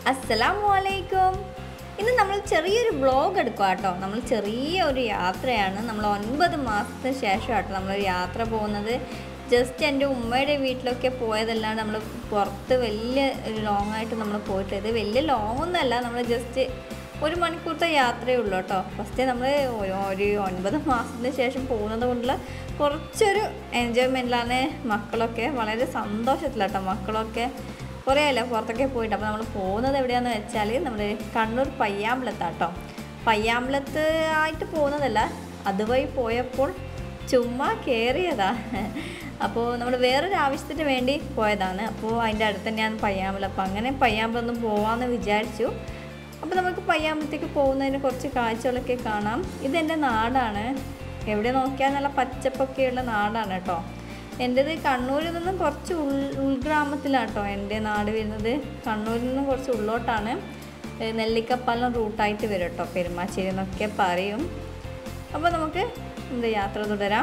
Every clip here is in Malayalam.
അസ്സലാമു അലൈക്കും ഇന്ന് നമ്മൾ ചെറിയൊരു വ്ളോഗ് എടുക്കുക കേട്ടോ നമ്മൾ ചെറിയ ഒരു യാത്രയാണ് നമ്മൾ ഒൻപത് മാസത്തിന് ശേഷം കേട്ടോ നമ്മൾ യാത്ര പോകുന്നത് ജസ്റ്റ് എൻ്റെ ഉമ്മയുടെ വീട്ടിലൊക്കെ പോയതല്ലാണ്ട് നമ്മൾ പുറത്ത് വലിയ ഒരു ലോങ് ആയിട്ട് നമ്മൾ പോയിട്ട് ഇത് വലിയ ലോങ് ഒന്നല്ല നമ്മൾ ജസ്റ്റ് ഒരു മണിക്കൂറത്തെ യാത്രയേ ഉള്ളൂ കേട്ടോ ഫസ്റ്റ് നമ്മൾ ഒരു ഒൻപത് മാസത്തിന് ശേഷം പോകുന്നത് കൊണ്ടുള്ള കുറച്ചൊരു എൻജോയ്മെൻറ്റിലാണ് മക്കളൊക്കെ വളരെ സന്തോഷത്തിലാട്ടോ മക്കളൊക്കെ കുറേ അല്ല പുറത്തൊക്കെ പോയിട്ട് അപ്പോൾ നമ്മൾ പോകുന്നത് എവിടെയാണെന്ന് വെച്ചാൽ നമ്മൾ കണ്ണൂർ പയ്യാമ്പലത്താട്ടോ പയ്യാമ്പലത്ത് ആയിട്ട് പോകുന്നതല്ല അതുവഴി പോയപ്പോൾ ചുമ്മാ കയറിയതാ അപ്പോൾ നമ്മൾ വേറൊരു ആവശ്യത്തിന് വേണ്ടി പോയതാണ് അപ്പോൾ അതിൻ്റെ അടുത്ത് തന്നെയാണ് പയ്യാമ്പലം അപ്പോൾ അങ്ങനെ പയ്യാമ്പലം ഒന്ന് പോകാമെന്ന് വിചാരിച്ചു അപ്പോൾ നമുക്ക് പയ്യാമ്പലത്തേക്ക് പോകുന്നതിന് കുറച്ച് കാഴ്ചകളൊക്കെ കാണാം ഇതെൻ്റെ നാടാണ് എവിടെ നോക്കിയാൽ നല്ല പച്ചപ്പൊക്കെയുള്ള നാടാണ് കേട്ടോ എൻ്റേത് കണ്ണൂരിൽ നിന്നും കുറച്ച് ഉൾ ഉൾഗ്രാമത്തിലാണ് കേട്ടോ എൻ്റെ നാട് വരുന്നത് കണ്ണൂരിൽ നിന്നും കുറച്ച് ഉള്ളോട്ടാണ് ഏഹ് നെല്ലിക്കപ്പാലം റൂട്ടായിട്ട് വരും കേട്ടോ പെരുമാശ്ശേരി എന്നൊക്കെ പറയും അപ്പോൾ നമുക്ക് നമ്മുടെ യാത്ര തുടരാം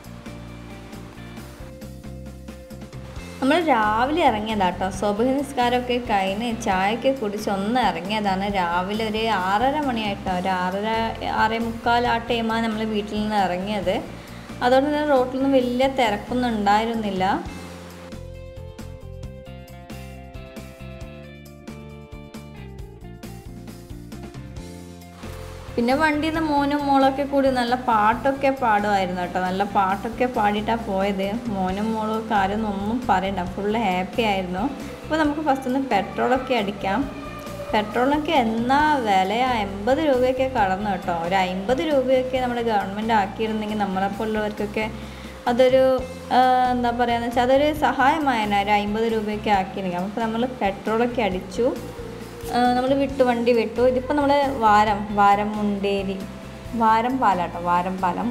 നമ്മൾ രാവിലെ ഇറങ്ങിയതാട്ടോ സ്വബഹ നിസ്കാരമൊക്കെ കഴിഞ്ഞ് ചായയൊക്കെ കുടിച്ച് ഒന്ന് ഇറങ്ങിയതാണ് രാവിലെ ഒരു ആറര മണിയായിട്ടോ ഒരു ആറര ആറേ മുക്കാൽ ആ ടൈമാണ് നമ്മൾ വീട്ടിൽ നിന്ന് ഇറങ്ങിയത് അതുകൊണ്ട് തന്നെ റോട്ടിലൊന്നും വലിയ തിരക്കൊന്നും ഉണ്ടായിരുന്നില്ല പിന്നെ വണ്ടിയിൽ നിന്ന് മോനും മോളൊക്കെ കൂടി നല്ല പാട്ടൊക്കെ പാടുമായിരുന്നു കേട്ടോ നല്ല പാട്ടൊക്കെ പാടിയിട്ടാണ് പോയത് മോനും മോളും ഒക്കെ ആരും ഒന്നും പറയണ്ട ഫുള്ള് ഹാപ്പി ആയിരുന്നു അപ്പോൾ നമുക്ക് ഫസ്റ്റ് ഒന്ന് പെട്രോളൊക്കെ അടിക്കാം പെട്രോളിനൊക്കെ എന്നാ വിലയാ എൺപത് രൂപയൊക്കെ കടന്നു കേട്ടോ ഒരു അമ്പത് രൂപയൊക്കെ നമ്മുടെ ഗവൺമെൻറ് ആക്കിയിരുന്നെങ്കിൽ നമ്മളെപ്പോലുള്ളവർക്കൊക്കെ അതൊരു ആ, എന്താ പറയുക വെച്ചാൽ അതൊരു സഹായമായേനെ ഒരു അമ്പത് രൂപയൊക്കെ ആക്കിയിരുന്നെങ്കിൽ അപ്പോൾ നമ്മൾ പെട്രോളൊക്കെ അടിച്ചു നമ്മൾ വിട്ടു വണ്ടി വിട്ടു ഇതിപ്പോൾ നമ്മൾ വാരം വാരം മുണ്ടേരി വാരം പാലാട്ടോ വാരം പാലം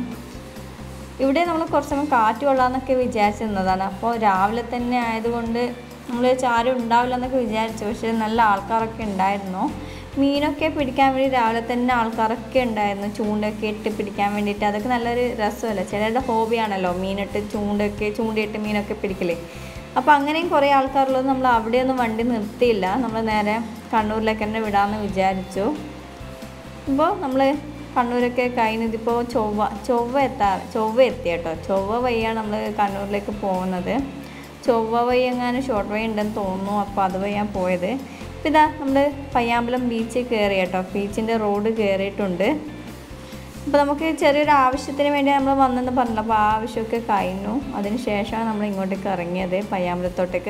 ഇവിടെ നമ്മൾ കുറച്ച് സമയം കാറ്റ് കൊള്ളാമെന്നൊക്കെ വിചാരിച്ചിരുന്നതാണ് അപ്പോൾ രാവിലെ തന്നെ ആയതുകൊണ്ട് നമ്മൾ ആരും ഉണ്ടാവില്ല എന്നൊക്കെ വിചാരിച്ചു പക്ഷേ നല്ല ആൾക്കാരൊക്കെ ഉണ്ടായിരുന്നു മീനൊക്കെ പിടിക്കാൻ വേണ്ടി രാവിലെ തന്നെ ആൾക്കാരൊക്കെ ഉണ്ടായിരുന്നു ചൂണ്ടൊക്കെ ഇട്ട് പിടിക്കാൻ വേണ്ടിയിട്ട് അതൊക്കെ നല്ലൊരു രസമല്ലേ ചിലരുടെ ഹോബിയാണല്ലോ മീനിട്ട് ചൂണ്ടൊക്കെ ചൂണ്ടയിട്ട് മീനൊക്കെ പിടിക്കലേ അപ്പോൾ അങ്ങനെയും കുറേ ആൾക്കാരുള്ളത് നമ്മൾ അവിടെയൊന്നും വണ്ടി നിർത്തിയില്ല നമ്മൾ നേരെ കണ്ണൂരിലേക്ക് തന്നെ വിടാമെന്ന് വിചാരിച്ചു ഇപ്പോൾ നമ്മൾ കണ്ണൂരൊക്കെ കഴിഞ്ഞതിപ്പോൾ ചൊവ്വ ചൊവ്വ എത്താ ചൊവ്വ എത്തി കേട്ടോ ചൊവ്വ വഴിയാണ് നമ്മൾ കണ്ണൂരിലേക്ക് പോകുന്നത് ചൊവ്വ വഴി എങ്ങാനും ഷോർട്ട് വഴി ഉണ്ടെന്ന് തോന്നുന്നു അപ്പോൾ അതുവഴിയാണ് പോയത് ഇപ്പോൾ ഇതാ നമ്മൾ പയ്യാമ്പലം ബീച്ചിൽ കയറി കേട്ടോ ബീച്ചിൻ്റെ റോഡ് കയറിയിട്ടുണ്ട് അപ്പോൾ നമുക്ക് ചെറിയൊരു ആവശ്യത്തിന് വേണ്ടി നമ്മൾ വന്നെന്ന് പറഞ്ഞല്ലോ അപ്പോൾ ആ ആവശ്യമൊക്കെ കഴിഞ്ഞു അതിന് ശേഷമാണ് നമ്മൾ ഇങ്ങോട്ടേക്ക് ഇറങ്ങിയത് പയ്യാമ്പലത്തോട്ടേക്ക്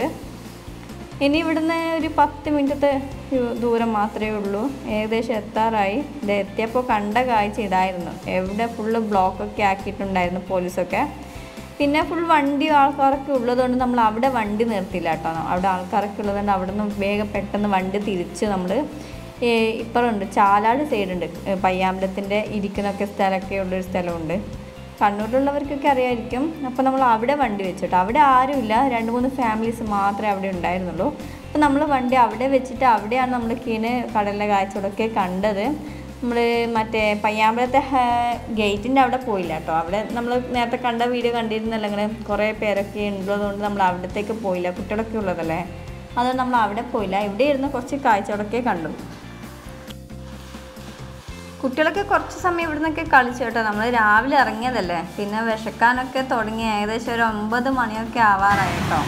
ഇനി ഇവിടുന്ന് ഒരു പത്ത് മിനിറ്റത്തെ യു- ദൂരം മാത്രമേ ഉള്ളൂ ഏകദേശം എത്താറായി ഇത് എത്തിയപ്പോൾ കണ്ട കാഴ്ച ഇതായിരുന്നു എവിടെ ഫുള്ള് ബ്ലോക്കൊക്കെ ആക്കിയിട്ടുണ്ടായിരുന്നു പോലീസൊക്കെ പിന്നെ ഫുൾ വണ്ടി ആൾക്കാരൊക്കെ ഉള്ളതുകൊണ്ട് നമ്മൾ അവിടെ വണ്ടി നിർത്തില്ല കേട്ടോ അവിടെ ആൾക്കാരൊക്കെ ഉള്ളതുകൊണ്ട് അവിടെ നിന്ന് വേഗം പെട്ടെന്ന് വണ്ടി തിരിച്ച് നമ്മൾ ഇപ്പറുണ്ട് ചാലാട് സൈഡുണ്ട് പയ്യാമ്പലത്തിൻ്റെ ഇരിക്കുന്നൊക്കെ സ്ഥലമൊക്കെ ഉള്ളൊരു സ്ഥലമുണ്ട് കണ്ണൂരിലുള്ളവർക്കൊക്കെ അറിയായിരിക്കും അപ്പോൾ നമ്മൾ അവിടെ വണ്ടി വെച്ചിട്ട് അവിടെ ആരുമില്ല രണ്ട് മൂന്ന് ഫാമിലീസ് മാത്രമേ അവിടെ ഉണ്ടായിരുന്നുള്ളൂ അപ്പോൾ നമ്മൾ വണ്ടി അവിടെ വെച്ചിട്ട് അവിടെയാണ് നമ്മൾ കീന് കടലിലെ കാഴ്ചകളൊക്കെ കണ്ടത് നമ്മൾ മറ്റേ പയ്യാമ്പലത്തെ ഗേറ്റിൻ്റെ അവിടെ പോയില്ല കേട്ടോ അവിടെ നമ്മൾ നേരത്തെ കണ്ട വീഡിയോ കണ്ടിരുന്നല്ലോ ഇങ്ങനെ കുറേ പേരൊക്കെ ഉള്ളതുകൊണ്ട് നമ്മൾ അവിടത്തേക്ക് പോയില്ല കുട്ടികളൊക്കെ ഉള്ളതല്ലേ അതുകൊണ്ട് നമ്മൾ അവിടെ പോയില്ല ഇവിടെ ഇരുന്ന് കുറച്ച് കാഴ്ചകളൊക്കെ കണ്ടു കുട്ടികളൊക്കെ കുറച്ച് സമയം ഇവിടെ നിന്നൊക്കെ കളിച്ചു കേട്ടോ നമ്മൾ രാവിലെ ഇറങ്ങിയതല്ലേ പിന്നെ വിശക്കാനൊക്കെ തുടങ്ങി ഏകദേശം ഒരു ഒമ്പത് മണിയൊക്കെ ആവാറായി കേട്ടോ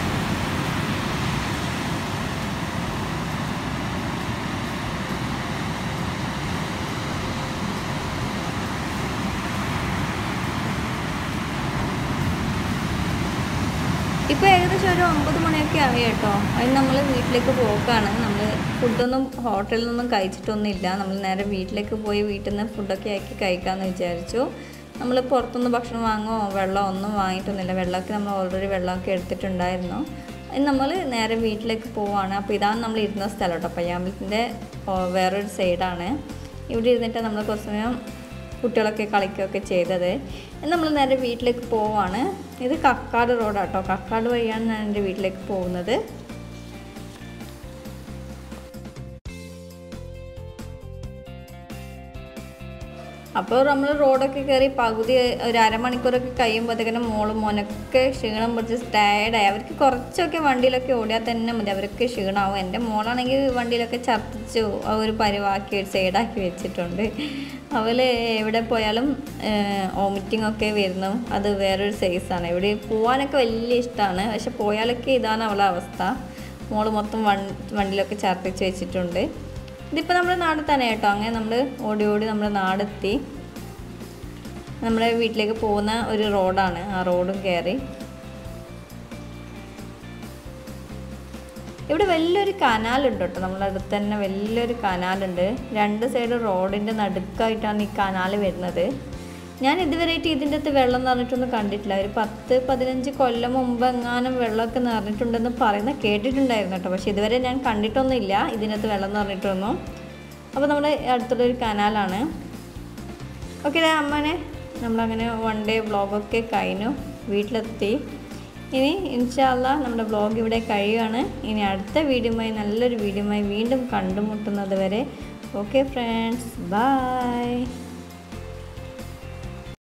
ഇപ്പോൾ ഏകദേശം ഒരു ഒമ്പത് മണിയൊക്കെ ആയി കേട്ടോ അതിന് നമ്മൾ വീട്ടിലേക്ക് പോക്കാണ് നമ്മൾ ഫുഡൊന്നും ഹോട്ടലിൽ നിന്നും കഴിച്ചിട്ടൊന്നുമില്ല നമ്മൾ നേരെ വീട്ടിലേക്ക് പോയി വീട്ടിൽ നിന്ന് ഫുഡൊക്കെ ആക്കി കഴിക്കാമെന്ന് വിചാരിച്ചു നമ്മൾ പുറത്തുനിന്ന് ഭക്ഷണം വാങ്ങോ വെള്ളമോ ഒന്നും വാങ്ങിയിട്ടൊന്നുമില്ല വെള്ളമൊക്കെ നമ്മൾ ഓൾറെഡി വെള്ളമൊക്കെ എടുത്തിട്ടുണ്ടായിരുന്നു അതിന് നമ്മൾ നേരെ വീട്ടിലേക്ക് പോവാണ് അപ്പോൾ ഇതാണ് നമ്മൾ ഇരുന്ന സ്ഥലം കേട്ടോ പയ്യാമ്പലത്തിൻ്റെ വേറൊരു സൈഡാണ് ഇവിടെ ഇരുന്നിട്ട് നമ്മൾ കുറച്ച് സമയം കുട്ടികളൊക്കെ കളിക്കുകയൊക്കെ ചെയ്തത് ഇനി നമ്മൾ നേരെ വീട്ടിലേക്ക് പോവാണ് ഇത് കക്കാട് റോഡാട്ടോ കക്കാട് വഴിയാണ് ഞാൻ എൻ്റെ വീട്ടിലേക്ക് പോകുന്നത് അപ്പോൾ നമ്മൾ റോഡൊക്കെ കയറി പകുതി ഒരു അരമണിക്കൂറൊക്കെ കഴിയുമ്പോഴത്തേക്കിനും മോളും മോനൊക്കെ ക്ഷീണം പിടിച്ച് ടയർഡായി അവർക്ക് കുറച്ചൊക്കെ വണ്ടിയിലൊക്കെ ഓടിയാൽ തന്നെ മതി അവർക്ക് ക്ഷീണമാവും എൻ്റെ മോളാണെങ്കിൽ വണ്ടിയിലൊക്കെ ഛർദ്ദിച്ചു ആ ഒരു പരിവാക്കി സൈഡാക്കി വെച്ചിട്ടുണ്ട് അവൾ എവിടെ പോയാലും വോമിറ്റിംഗ് ഒക്കെ വരുന്നു അത് വേറൊരു സൈസാണ് ഇവിടെ പോകാനൊക്കെ വലിയ ഇഷ്ടമാണ് പക്ഷെ പോയാലൊക്കെ ഇതാണ് അവളെ അവസ്ഥ മോള് മൊത്തം വൺ വണ്ടിയിലൊക്കെ ഛർദ്ദിച്ച് വെച്ചിട്ടുണ്ട് ഇതിപ്പോൾ നമ്മുടെ നാട്ടിൽ തന്നെ കേട്ടോ അങ്ങനെ നമ്മൾ ഓടി ഓടി നമ്മുടെ നാടെത്തി നമ്മുടെ വീട്ടിലേക്ക് പോകുന്ന ഒരു റോഡാണ് ആ റോഡും കയറി ഇവിടെ വലിയൊരു കനാലുണ്ട് കേട്ടോ നമ്മുടെ അടുത്ത് തന്നെ വലിയൊരു കനാലുണ്ട് രണ്ട് സൈഡ് റോഡിൻ്റെ നടുക്കായിട്ടാണ് ഈ കനാൽ വരുന്നത് ഞാൻ ഇതുവരെയായിട്ട് ഇതിൻ്റെ അകത്ത് വെള്ളം നിറഞ്ഞിട്ടൊന്നും കണ്ടിട്ടില്ല ഒരു പത്ത് പതിനഞ്ച് കൊല്ലം മുമ്പ് എങ്ങാനും വെള്ളമൊക്കെ നിറഞ്ഞിട്ടുണ്ടെന്ന് പറയുന്ന കേട്ടിട്ടുണ്ടായിരുന്നു കേട്ടോ പക്ഷേ ഇതുവരെ ഞാൻ കണ്ടിട്ടൊന്നുമില്ല ഇതിനകത്ത് വെള്ളം നിറഞ്ഞിട്ടൊന്നും അപ്പോൾ നമ്മുടെ അടുത്തുള്ളൊരു കനാലാണ് ഓക്കെ അമ്മനെ നമ്മളങ്ങനെ വൺ ഡേ വ്ളോഗൊക്കെ കഴിഞ്ഞു വീട്ടിലെത്തി ഇനി ഇൻഷാല്ല നമ്മുടെ വ്ളോഗ് ഇവിടെ കഴിയുകയാണ് ഇനി അടുത്ത വീഡിയോയുമായി നല്ലൊരു വീഡിയോയുമായി വീണ്ടും കണ്ടുമുട്ടുന്നത് വരെ ഓക്കെ ഫ്രണ്ട്സ് ബൈ